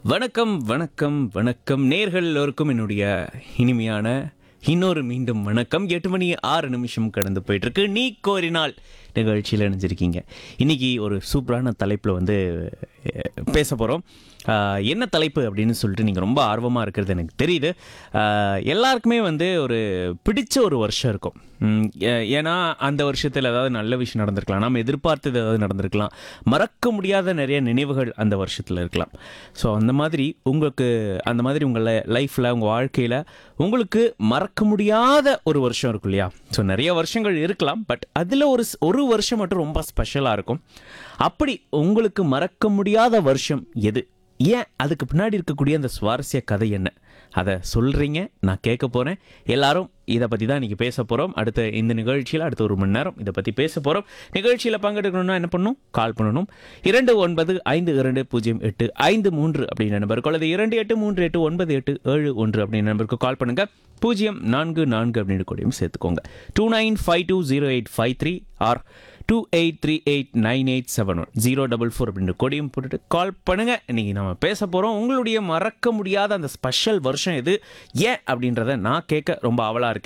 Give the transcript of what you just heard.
வணக்கம் வணக்கம் வணக்கம் நேர்கள் எல்லோருக்கும் என்னுடைய இனிமையான இன்னொரு மீண்டும் வணக்கம் எட்டு மணி ஆறு நிமிஷம் கடந்து போயிட்டு இருக்கு நீ கோரினால் நிகழ்ச்சியில் இணைஞ்சிருக்கீங்க இன்னைக்கு ஒரு சூப்பரான தலைப்பில் வந்து அஹ், பேச போகிறோம் என்ன தலைப்பு அப்படின்னு சொல்லிட்டு நீங்கள் ரொம்ப ஆர்வமாக இருக்கிறது எனக்கு தெரியுது அஹ், எல்லாருக்குமே வந்து ஒரு பிடிச்ச ஒரு வருஷம் இருக்கும் உம், ஏ- ஏன்னா அந்த வருஷத்தில் ஏதாவது நல்ல விஷயம் நடந்திருக்கலாம் நம்ம எதிர்பார்த்தது ஏதாவது நடந்திருக்கலாம் மறக்க முடியாத நிறைய நினைவுகள் அந்த வருஷத்தில் இருக்கலாம் ஸோ அந்த மாதிரி உங்களுக்கு அந்த மாதிரி உங்கள் லைஃப்பில் உங்கள் வாழ்க்கையில் உங்களுக்கு மறக்க முடியாத ஒரு வருஷம் இருக்கும் இல்லையா ஸோ நிறைய வருஷங்கள் இருக்கலாம் பட் அதில் ஒரு ஸ்- ஒரு வருஷம் மட்டும் ரொம்ப ஸ்பெஷலாக இருக்கும் அப்படி உங்களுக்கு மறக்க முடியாத வருஷம் எது ஏன் அதுக்கு பின்னாடி இருக்கக்கூடிய அந்த சுவாரஸ்ய கதை என்ன அதை சொல்கிறீங்க நான் கேட்க போகிறேன் எல்லாரும் இதை பற்றி தான் இன்றைக்கி பேச போகிறோம் அடுத்த இந்த நிகழ்ச்சியில் அடுத்த ஒரு மணி நேரம் இதை பற்றி பேச போகிறோம் நிகழ்ச்சியில் பங்கெடுக்கணும்னா என்ன பண்ணணும் கால் பண்ணணும் இரண்டு ஒன்பது ஐந்து இரண்டு பூஜ்ஜியம் எட்டு ஐந்து மூன்று அப்படின்ற நம்பருக்கு அல்லது இரண்டு எட்டு மூன்று எட்டு ஒன்பது எட்டு ஏழு ஒன்று அப்படின்ற நம்பருக்கு கால் பண்ணுங்கள் பூஜ்ஜியம் நான்கு நான்கு அப்படின்னு கூடயும் சேர்த்துக்கோங்க two nine five two zero eight five three or two eight three eight nine eight seven one zero double four அப்படின்ற கொடியும் போட்டுட்டு கால் பண்ணுங்க இன்னைக்கு நம்ம பேச போகிறோம் உங்களுடைய மறக்க முடியாத அந்த ஸ்பெஷல் வருஷம் எது ஏன் அப்படின்றத நான் கேட்க ரொம்ப ஆவலாக இருக்கேன்